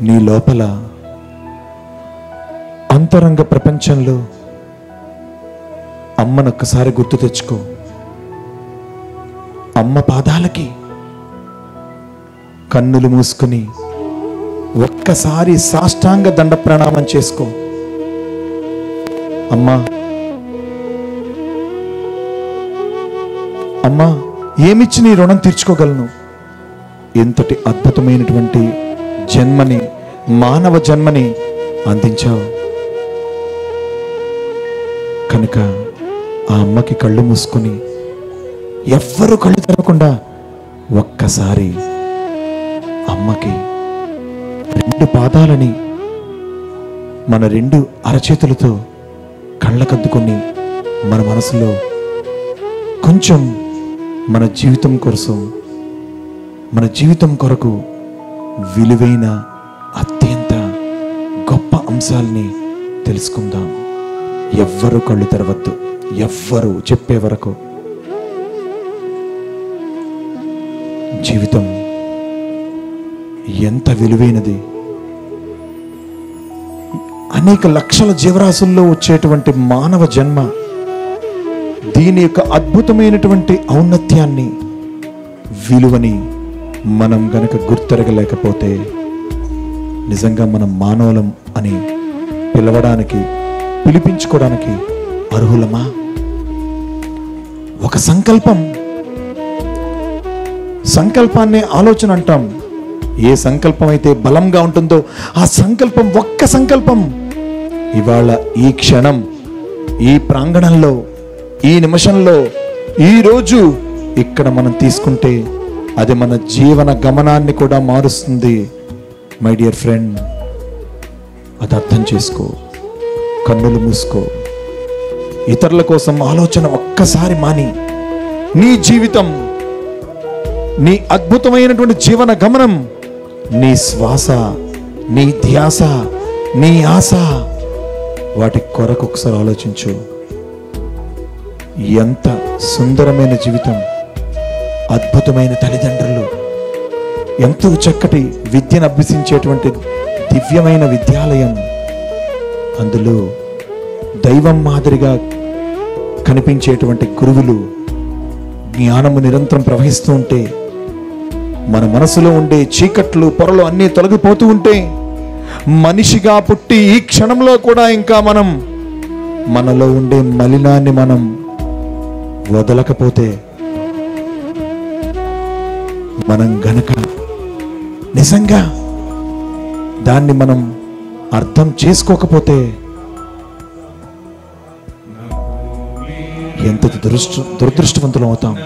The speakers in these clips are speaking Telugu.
నీ లోపల అంతరంగ ప్రపంచంలో అమ్మనొక్కసారి గుర్తు తెచ్చుకో అమ్మ పాదాలకి కన్నులు మూసుకుని ఒక్కసారి సాష్టాంగ దండ ప్రణామం చేసుకో అమ్మా అమ్మా ఏమిచ్చి నీ రుణం తీర్చుకోగలను ఎంతటి అద్భుతమైనటువంటి జన్మని మానవ జన్మని అందించావు కనుక ఆ అమ్మకి కళ్ళు మూసుకొని ఎవ్వరు కళ్ళు తెరవకుండా ఒక్కసారి అమ్మకి రెండు పాదాలని మన రెండు అరచేతులతో కళ్ళకద్దుకొని మన మనసులో కొంచెం మన జీవితం కోసం మన జీవితం కొరకు విలువైన అత్యంత గొప్ప అంశాల్ని తెలుసుకుందాం ఎవ్వరు కళ్ళు తెరవద్దు ఎవ్వరు చెప్పే వరకు జీవితం ఎంత విలువైనది అనేక లక్షల జీవరాశుల్లో వచ్చేటువంటి మానవ జన్మ దీని యొక్క అద్భుతమైనటువంటి ఔన్నత్యాన్ని విలువని మనం గనక గుర్తెరగలేకపోతే నిజంగా మనం మానవులం అని పిలవడానికి పిలిపించుకోవడానికి అర్హులమా ఒక సంకల్పం సంకల్పాన్ని ఆలోచన అంటాం ఏ సంకల్పం అయితే బలంగా ఉంటుందో ఆ సంకల్పం ఒక్క సంకల్పం ఇవాళ ఈ క్షణం ఈ ప్రాంగణంలో ఈ నిమిషంలో ఈ రోజు ఇక్కడ మనం తీసుకుంటే అది మన జీవన గమనాన్ని కూడా మారుస్తుంది మై డియర్ ఫ్రెండ్ అది అర్థం చేసుకో కన్నులు మూసుకో ఇతరుల కోసం ఆలోచన ఒక్కసారి మాని నీ జీవితం నీ అద్భుతమైనటువంటి జీవన గమనం నీ శ్వాస నీ ధ్యాస నీ ఆశ వాటి కొరకు ఒకసారి ఆలోచించు ఎంత సుందరమైన జీవితం అద్భుతమైన తల్లిదండ్రులు ఎంతో చక్కటి విద్యను అభ్యసించేటువంటి దివ్యమైన విద్యాలయం అందులో దైవం మాదిరిగా కనిపించేటువంటి గురువులు జ్ఞానము నిరంతరం ప్రవహిస్తూ ఉంటే మన మనసులో ఉండే చీకట్లు పొరలు అన్నీ తొలగిపోతూ ఉంటే మనిషిగా పుట్టి ఈ క్షణంలో కూడా ఇంకా మనం మనలో ఉండే మలినాన్ని మనం వదలకపోతే మనం గనక నిజంగా దాన్ని మనం అర్థం చేసుకోకపోతే ఎంత దురదృష్ట దురదృష్టవంతులం అవుతాం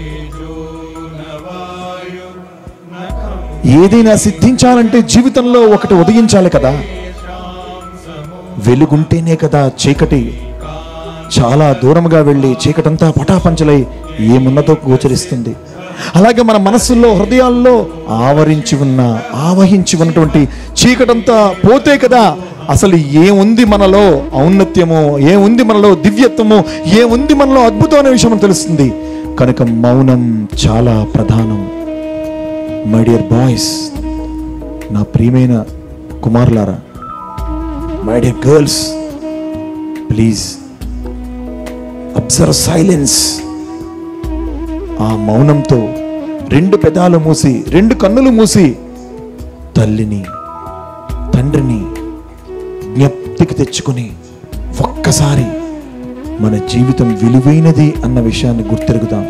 ఏదైనా సిద్ధించాలంటే జీవితంలో ఒకటి ఉదయించాలి కదా వెలుగుంటేనే కదా చీకటి చాలా దూరముగా వెళ్ళి చీకటంతా పటాపంచలై ఏమున్నదో గోచరిస్తుంది అలాగే మన మనస్సుల్లో హృదయాల్లో ఆవరించి ఉన్న ఆవహించి ఉన్నటువంటి చీకటంతా పోతే కదా అసలు ఏముంది మనలో ఔన్నత్యమో ఏముంది మనలో దివ్యత్వమో ఏముంది మనలో అద్భుతం అనే విషయం మనకు తెలుస్తుంది కనుక మౌనం చాలా ప్రధానం మై డియర్ బాయ్స్ నా ప్రియమైన కుమారులారా my dear girls please observe silence ఆ మౌనంతో రెండు పెదాలు మూసి రెండు కన్నులు మూసి తల్లిని తండ్రిని జ్ఞప్తికి తెచ్చుకొని ఒక్కసారి మన జీవితం విలువైనది అన్న విషయాన్ని గుర్తెరుగుదాం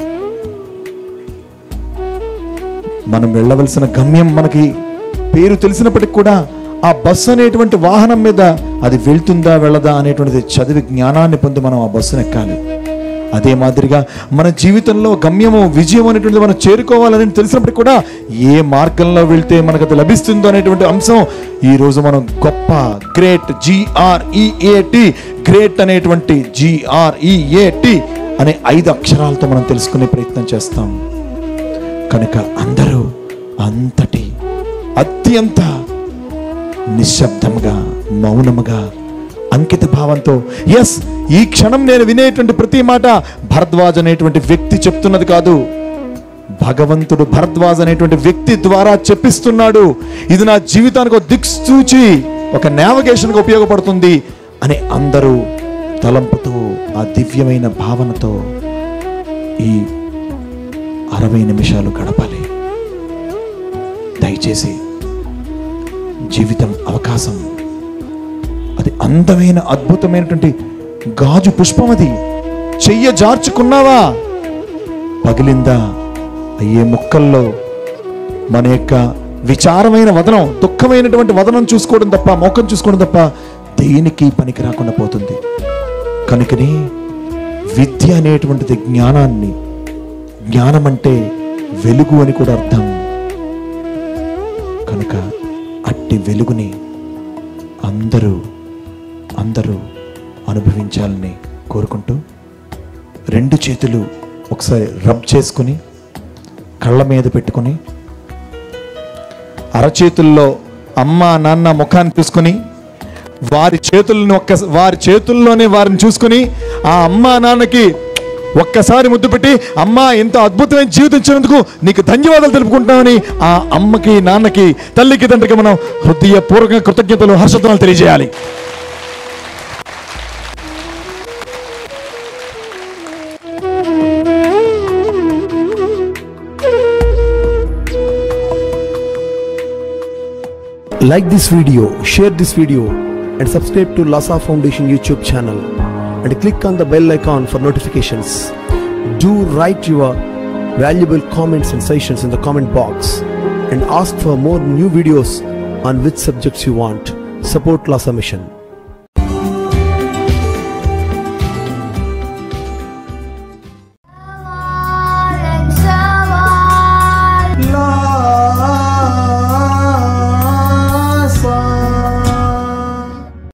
మనం వెళ్ళవలసిన గమ్యం మనకి పేరు తెలిసినప్పటికి కూడా ఆ బస్సు అనేటువంటి వాహనం మీద అది వెళ్తుందా వెళ్ళదా అనేటువంటిది చదివి జ్ఞానాన్ని పొంది మనం ఆ బస్సును ఎక్కాలి అదే మాదిరిగా మన జీవితంలో గమ్యము విజయం అనేటువంటిది మనం చేరుకోవాలని తెలిసినప్పటికీ కూడా ఏ మార్గంలో వెళ్తే మనకు అది లభిస్తుందో అనేటువంటి అంశం ఈ రోజు మనం గొప్ప గ్రేట్ జిఆర్ఈఏటి గ్రేట్ అనేటువంటి జిఆర్ఈఏటి అనే ఐదు అక్షరాలతో మనం తెలుసుకునే ప్రయత్నం చేస్తాం కనుక అందరూ అంతటి అత్యంత నిశ్శబ్దముగా మౌనముగా అంకిత భావంతో ఎస్ ఈ క్షణం నేను వినేటువంటి ప్రతి మాట భరద్వాజ్ అనేటువంటి వ్యక్తి చెప్తున్నది కాదు భగవంతుడు భరద్వాజ్ అనేటువంటి వ్యక్తి ద్వారా చెప్పిస్తున్నాడు ఇది నా జీవితానికి ఒక దిక్సూచి ఒక నావిగేషన్కి ఉపయోగపడుతుంది అని అందరూ తలంపుతూ ఆ దివ్యమైన భావనతో ఈ అరవై నిమిషాలు గడపాలి దయచేసి జీవితం అవకాశం అది అందమైన అద్భుతమైనటువంటి గాజు పుష్పం అది చెయ్య జార్చుకున్నావా పగిలిందా అయ్యే ముక్కల్లో మన యొక్క విచారమైన వదనం దుఃఖమైనటువంటి వదనం చూసుకోవడం తప్ప మోకం చూసుకోవడం తప్ప దేనికి పనికి రాకుండా పోతుంది కనుకనే విద్య అనేటువంటిది జ్ఞానాన్ని జ్ఞానం అంటే వెలుగు అని కూడా అర్థం కనుక అట్టి వెలుగుని అందరూ అందరూ అనుభవించాలని కోరుకుంటూ రెండు చేతులు ఒకసారి రబ్ చేసుకుని కళ్ళ మీద పెట్టుకుని అరచేతుల్లో అమ్మ నాన్న ముఖాన్ని చూసుకుని వారి చేతులను ఒక్క వారి చేతుల్లోనే వారిని చూసుకుని ఆ అమ్మ నాన్నకి ఒక్కసారి ముద్దు పెట్టి అమ్మ ఇంత అద్భుతమైన జీవితం ఇచ్చినందుకు నీకు ధన్యవాదాలు తెలుపుకుంటున్నామని ఆ అమ్మకి నాన్నకి తల్లికి తండ్రికి మనం హృదయపూర్వక కృతజ్ఞతలు హర్షత్వాలు తెలియజేయాలి Like this video, share this video, and subscribe to Lasa Foundation YouTube channel. And click on the bell icon for notifications. Do write your valuable comments and suggestions in the comment box. And ask for more new videos on which subjects you want. Support Lasa Mission.